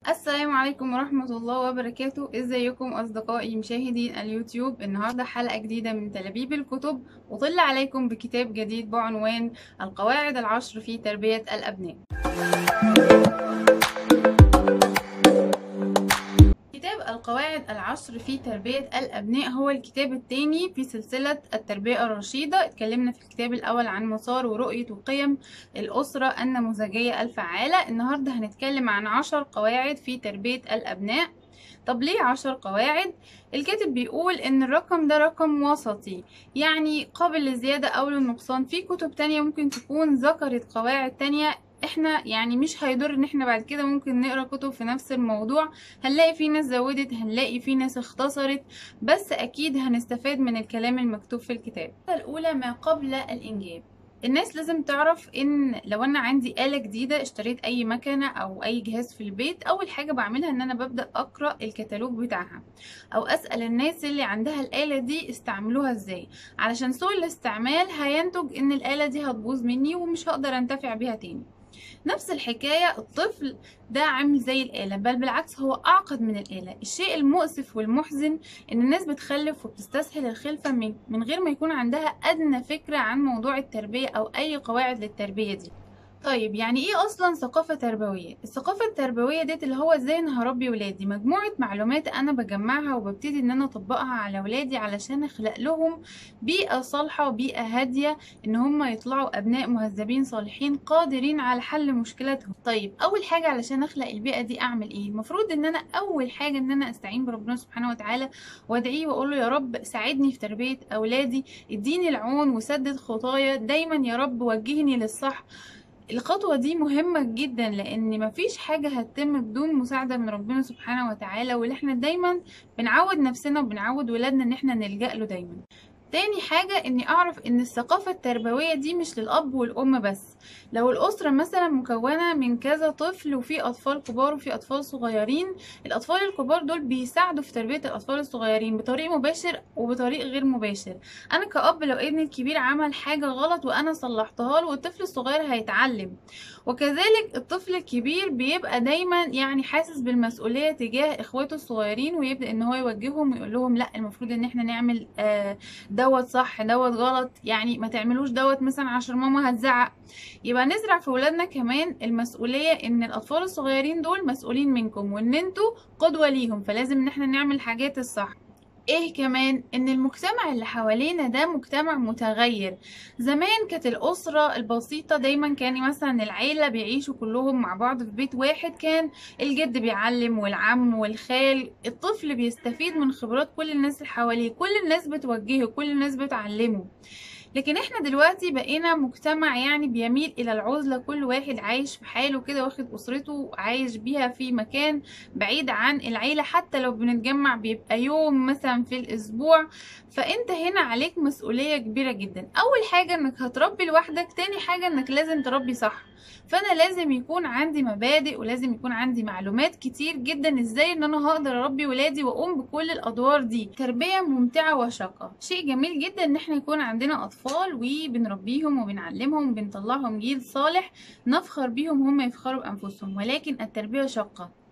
السلام عليكم ورحمة الله وبركاته ازيكم اصدقائي مشاهدين اليوتيوب النهاردة حلقة جديدة من تلابيب الكتب وطل عليكم بكتاب جديد بعنوان القواعد العشر في تربية الابناء كتاب القواعد العشر في تربية الأبناء هو الكتاب الثاني في سلسلة التربية الرشيدة اتكلمنا في الكتاب الأول عن مسار ورؤية وقيم الأسرة النموذجية الفعالة النهاردة هنتكلم عن عشر قواعد في تربية الأبناء طب ليه عشر قواعد؟ الكاتب بيقول ان الرقم ده رقم وسطي يعني قابل للزيادة او للنقصان في كتب تانية ممكن تكون ذكرت قواعد تانية احنا يعني مش هيضر ان احنا بعد كده ممكن نقرا كتب في نفس الموضوع هنلاقي في ناس زودت هنلاقي في ناس اختصرت بس اكيد هنستفاد من الكلام المكتوب في الكتاب الاولى ما قبل الانجاب الناس لازم تعرف ان لو انا عندي آلة جديدة اشتريت اي مكنة او اي جهاز في البيت اول حاجة بعملها ان انا ببدأ اقرأ الكتالوج بتاعها او اسأل الناس اللي عندها الآلة دي استعملوها ازاي علشان سوء الاستعمال هينتج ان الآلة دي هتبوظ مني ومش هقدر انتفع بيها تاني نفس الحكاية الطفل ده عامل زي الآلة بل بالعكس هو أعقد من الآلة الشيء المؤسف والمحزن إن الناس بتخلف وبتستسهل الخلفة من, من غير ما يكون عندها أدنى فكرة عن موضوع التربية أو أي قواعد للتربية دي طيب يعني ايه اصلا ثقافة تربوية الثقافة التربوية ديت اللي هو ازاي انا هربي ولادي مجموعة معلومات انا بجمعها وببتدي ان انا اطبقها على ولادي علشان اخلق لهم بيئة صالحة وبيئة هادية ان هم يطلعوا ابناء مهذبين صالحين قادرين على حل مشكلاتهم طيب اول حاجة علشان اخلق البيئة دي اعمل ايه المفروض ان انا اول حاجة ان انا استعين بربنا سبحانه وتعالى وادعيه واقول له يا رب ساعدني في تربية اولادي اديني العون وسدد خطايا دايما يا رب وجهني للصح الخطوة دي مهمة جدا لأن مفيش حاجة هتتم بدون مساعدة من ربنا سبحانه وتعالى واللي احنا دايما بنعود نفسنا وبنعود ولادنا ان احنا نلجأ له دايما تاني حاجة اني اعرف ان الثقافة التربوية دي مش للاب والام بس لو الاسرة مثلا مكونة من كذا طفل وفي اطفال كبار وفي اطفال صغيرين الاطفال الكبار دول بيساعدوا في تربية الاطفال الصغيرين بطريق مباشر وبطريق غير مباشر انا كأب لو ابني الكبير عمل حاجة غلط وانا صلحتها له والطفل الصغير هيتعلم وكذلك الطفل الكبير بيبقى دايما يعني حاسس بالمسؤولية تجاه اخواته الصغيرين ويبدأ ان هو يوجههم ويقول لهم لا المفروض ان احنا نعمل آه دوت صح دوت غلط يعني ما تعملوش دوت مثلا عشان ماما هتزعق يبقى نزرع في ولادنا كمان المسؤولية ان الاطفال الصغيرين دول مسؤولين منكم وان انتوا قدوة ليهم فلازم ان احنا نعمل الحاجات الصح ايه كمان ان المجتمع اللي حوالينا ده مجتمع متغير زمان كانت الاسرة البسيطة دايما كان مثلا العيلة بيعيشوا كلهم مع بعض في بيت واحد كان الجد بيعلم والعم والخال الطفل بيستفيد من خبرات كل الناس اللي حواليه كل الناس بتوجهه كل الناس بتعلمه لكن احنا دلوقتي بقينا مجتمع يعني بيميل الى العزلة كل واحد عايش في حاله كده واخد اسرته عايش بيها في مكان بعيد عن العيلة حتى لو بنتجمع بيبقى يوم مثلا في الاسبوع فانت هنا عليك مسؤولية كبيرة جدا اول حاجة انك هتربي لوحدك تاني حاجة انك لازم تربي صح فانا لازم يكون عندي مبادئ ولازم يكون عندي معلومات كتير جدا ازاي ان انا هقدر اربي ولادي واقوم بكل الادوار دي تربية ممتعة وشاقة شيء جميل جدا ان احنا يكون عندنا اطفال وبنربيهم وبنعلمهم وبنطلعهم جيل صالح نفخر بيهم هم يفخروا بانفسهم ولكن التربية شاقة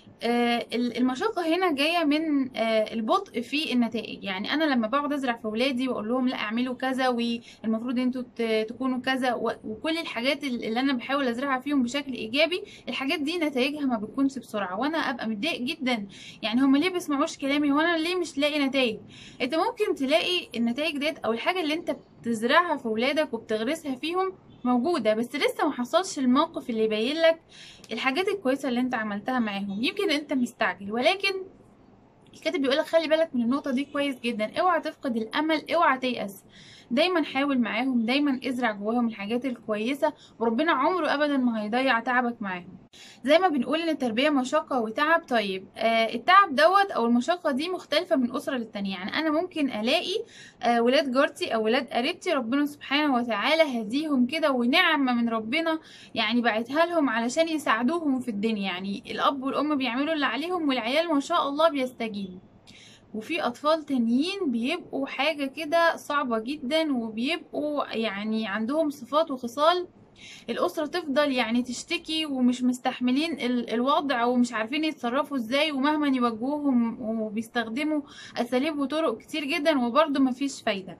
آه المشقة هنا جاية من آه البطء في النتائج يعني أنا لما بقعد أزرع في ولادي وأقول لهم لا اعملوا كذا والمفروض انتوا تكونوا كذا وكل الحاجات اللي أنا بحاول أزرعها فيهم بشكل إيجابي الحاجات دي نتائجها ما بتكونش بسرعة وأنا أبقى متضايق جدا يعني هما ليه بيسمعوش كلامي وأنا ليه مش لاقي نتائج أنت ممكن تلاقي النتائج ديت أو الحاجة اللي أنت بتزرعها في ولادك وبتغرسها فيهم موجودة بس لسه ما حصلش الموقف اللي يبين لك الحاجات الكويسة اللي انت عملتها معاهم يمكن انت مستعجل ولكن الكاتب بيقولك خلي بالك من النقطة دي كويس جدا اوعى تفقد الامل اوعى تيأس دايما حاول معاهم دايما ازرع جواهم الحاجات الكويسة وربنا عمره ابدا ما هيضيع تعبك معاهم زي ما بنقول ان التربية مشقة وتعب طيب آه التعب دوت او المشقة دي مختلفة من اسرة للتانية يعني انا ممكن الاقي آه ولاد جارتي او ولاد قريبتي ربنا سبحانه وتعالى هديهم كده ونعمة من ربنا يعني بعتها لهم علشان يساعدوهم في الدنيا يعني الاب والام بيعملوا اللي عليهم والعيال ما شاء الله بيستجيبوا وفي اطفال تانيين بيبقوا حاجة كده صعبة جدا وبيبقوا يعني عندهم صفات وخصال الاسره تفضل يعني تشتكي ومش مستحملين ال- الوضع ومش عارفين يتصرفوا ازاي ومهما يوجهوهم وبيستخدموا اساليب وطرق كتير جدا وبرضه مفيش فايده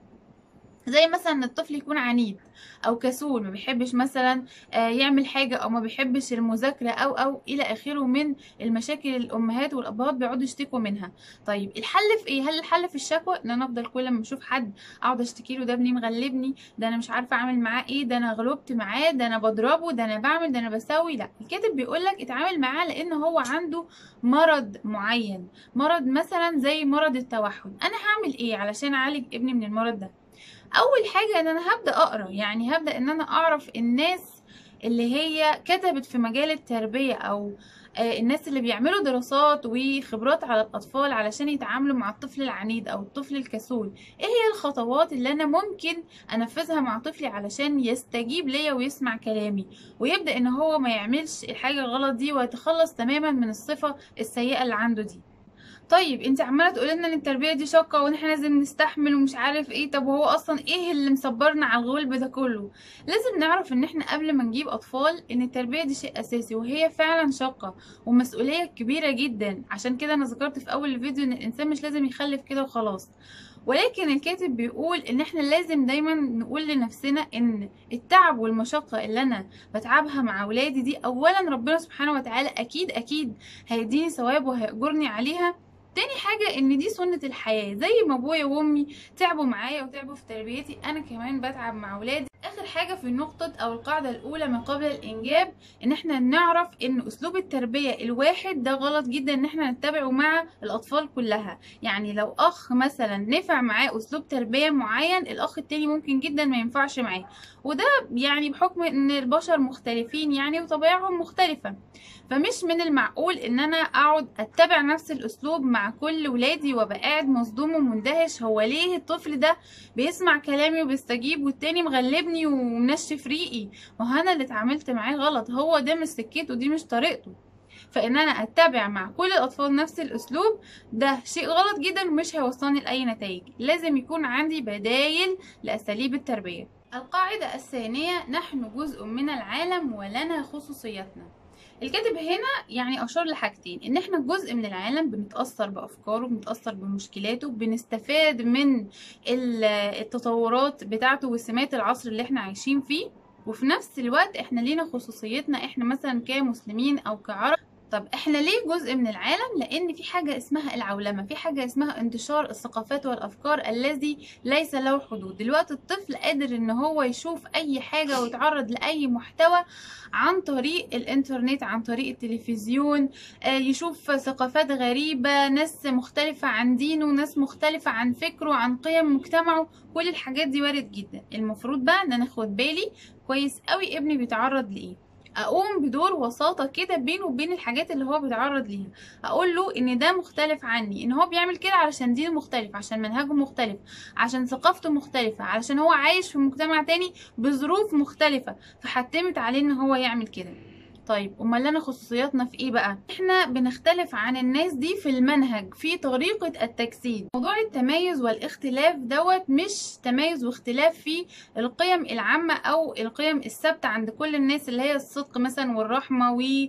زي مثلا ان الطفل يكون عنيد او كسول ما بيحبش مثلا آه، يعمل حاجه او ما بيحبش المذاكره او او الى اخره من المشاكل اللي الامهات والابهات بيقعدوا يشتكوا منها طيب الحل في ايه هل الحل في الشكوى ان انا افضل كل ما اشوف حد اقعد اشتكي له ده ابني مغلبني ده انا مش عارفه اعمل معاه ايه ده انا غلبت معاه ده انا بضربه ده انا بعمل ده انا بسوي لا الكاتب بيقول لك اتعامل معاه لان هو عنده مرض معين مرض مثلا زي مرض التوحد انا هعمل ايه علشان اعالج ابني من المرض ده اول حاجه ان انا هبدا اقرا يعني هبدا ان انا اعرف الناس اللي هي كتبت في مجال التربيه او آه، الناس اللي بيعملوا دراسات وخبرات على الاطفال علشان يتعاملوا مع الطفل العنيد او الطفل الكسول ايه هي الخطوات اللي انا ممكن انفذها مع طفلي علشان يستجيب ليا ويسمع كلامي ويبدا ان هو ما يعملش الحاجه الغلط دي ويتخلص تماما من الصفه السيئه اللي عنده دي طيب انت عماله تقولي لنا ان التربيه دي شاقه وان احنا لازم نستحمل ومش عارف ايه طب وهو اصلا ايه اللي مصبرنا على الغلب ده كله لازم نعرف ان احنا قبل ما نجيب اطفال ان التربيه دي شيء اساسي وهي فعلا شاقه ومسؤوليه كبيره جدا عشان كده انا ذكرت في اول الفيديو ان الانسان مش لازم يخلف كده وخلاص ولكن الكاتب بيقول ان احنا لازم دايما نقول لنفسنا ان التعب والمشقة اللي انا بتعبها مع اولادي دي اولا ربنا سبحانه وتعالى اكيد اكيد هيديني ثواب وهيأجرني عليها تاني حاجة ان دي سنة الحياة زي ما ابويا وامي تعبوا معايا وتعبوا في تربيتي انا كمان بتعب مع ولادي اخر حاجة في النقطة او القاعدة الاولى من قبل الانجاب ان احنا نعرف ان اسلوب التربية الواحد ده غلط جدا ان احنا نتبعه مع الاطفال كلها يعني لو اخ مثلا نفع معاه اسلوب تربية معين الاخ التاني ممكن جدا ما ينفعش معاه وده يعني بحكم ان البشر مختلفين يعني وطبيعهم مختلفة فمش من المعقول ان انا اقعد اتبع نفس الاسلوب مع كل ولادي وابقى قاعد مصدوم ومندهش هو ليه الطفل ده بيسمع كلامي وبيستجيب والتاني مغلبني ومنشف ريقي ما هو انا اللي اتعاملت معاه غلط هو ده مش سكته دي مش طريقته فان انا اتبع مع كل الاطفال نفس الاسلوب ده شيء غلط جدا ومش هيوصلني لاي نتائج لازم يكون عندي بدايل لاساليب التربيه القاعده الثانيه نحن جزء من العالم ولنا خصوصيتنا الكاتب هنا يعني اشار لحاجتين ان احنا جزء من العالم بنتاثر بافكاره بنتاثر بمشكلاته بنستفاد من ال- التطورات بتاعته وسمات العصر اللي احنا عايشين فيه وفي نفس الوقت احنا لينا خصوصيتنا احنا مثلا كمسلمين او كعرب طب احنا ليه جزء من العالم لان في حاجه اسمها العولمه في حاجه اسمها انتشار الثقافات والافكار الذي ليس له حدود دلوقتي الطفل قادر ان هو يشوف اي حاجه ويتعرض لاي محتوى عن طريق الانترنت عن طريق التلفزيون آه، يشوف ثقافات غريبه ناس مختلفه عن دينه ناس مختلفه عن فكره عن قيم مجتمعه كل الحاجات دي وارد جدا المفروض بقى ان انا اخد بالي كويس قوي ابني بيتعرض لايه اقوم بدور وساطه كده بينه وبين الحاجات اللي هو بيتعرض ليها اقول له ان ده مختلف عني ان هو بيعمل كده علشان دينه مختلف عشان منهجه مختلف عشان ثقافته مختلفه علشان هو عايش في مجتمع تاني بظروف مختلفه فحتمت عليه ان هو يعمل كده طيب امال لنا خصوصياتنا في ايه بقى احنا بنختلف عن الناس دي في المنهج في طريقه التجسيد موضوع التميز والاختلاف دوت مش تميز واختلاف في القيم العامه او القيم الثابته عند كل الناس اللي هي الصدق مثلا والرحمه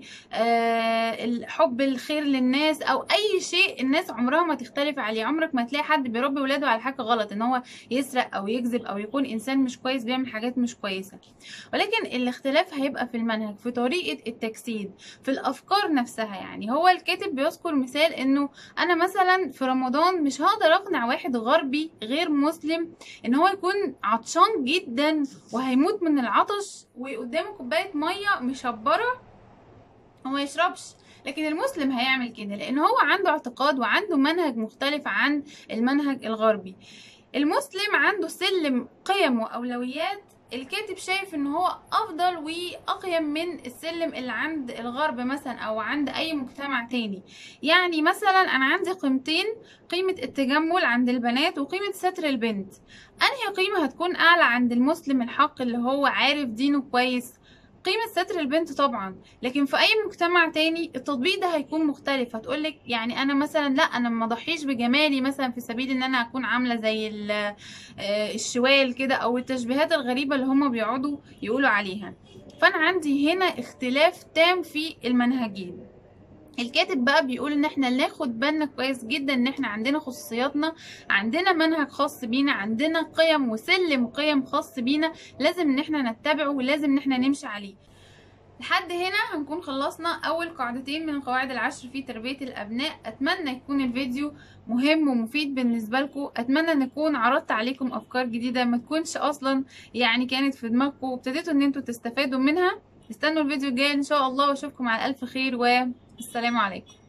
والحب الخير للناس او اي شيء الناس عمرها ما تختلف عليه عمرك ما تلاقي حد بيربي ولاده على حاجه غلط ان هو يسرق او يكذب او يكون انسان مش كويس بيعمل حاجات مش كويسه ولكن الاختلاف هيبقى في المنهج في طريقه التجسيد في الافكار نفسها يعني هو الكاتب بيذكر مثال انه انا مثلا في رمضان مش هقدر اقنع واحد غربي غير مسلم ان هو يكون عطشان جدا وهيموت من العطش وقدامه كوبايه ميه مشبره وما يشربش لكن المسلم هيعمل كده لان هو عنده اعتقاد وعنده منهج مختلف عن المنهج الغربي المسلم عنده سلم قيم واولويات الكاتب شايف ان هو افضل واقيم من السلم اللي عند الغرب مثلا او عند اي مجتمع تاني يعني مثلا انا عندي قيمتين قيمة التجمل عند البنات وقيمة ستر البنت انهي قيمة هتكون اعلى عند المسلم الحق اللي هو عارف دينه كويس قيمة ستر البنت طبعا لكن في اي مجتمع تاني التطبيق ده هيكون مختلف هتقولك يعني انا مثلا لا انا ما اضحيش بجمالي مثلا في سبيل ان انا اكون عاملة زي ال- آه، الشوال كده او التشبيهات الغريبة اللي هما بيقعدوا يقولوا عليها فانا عندي هنا اختلاف تام في المنهجين الكاتب بقى بيقول ان احنا ناخد بالنا كويس جدا ان احنا عندنا خصوصياتنا عندنا منهج خاص بينا عندنا قيم وسلم قيم خاص بينا لازم ان احنا نتبعه ولازم ان احنا نمشي عليه لحد هنا هنكون خلصنا اول قاعدتين من قواعد العشر في تربية الابناء اتمنى يكون الفيديو مهم ومفيد بالنسبة لكم اتمنى ان اكون عرضت عليكم افكار جديدة ما تكونش اصلا يعني كانت في دماغكم وابتديتوا ان انتوا تستفادوا منها استنوا الفيديو الجاي ان شاء الله واشوفكم على الف خير والسلام عليكم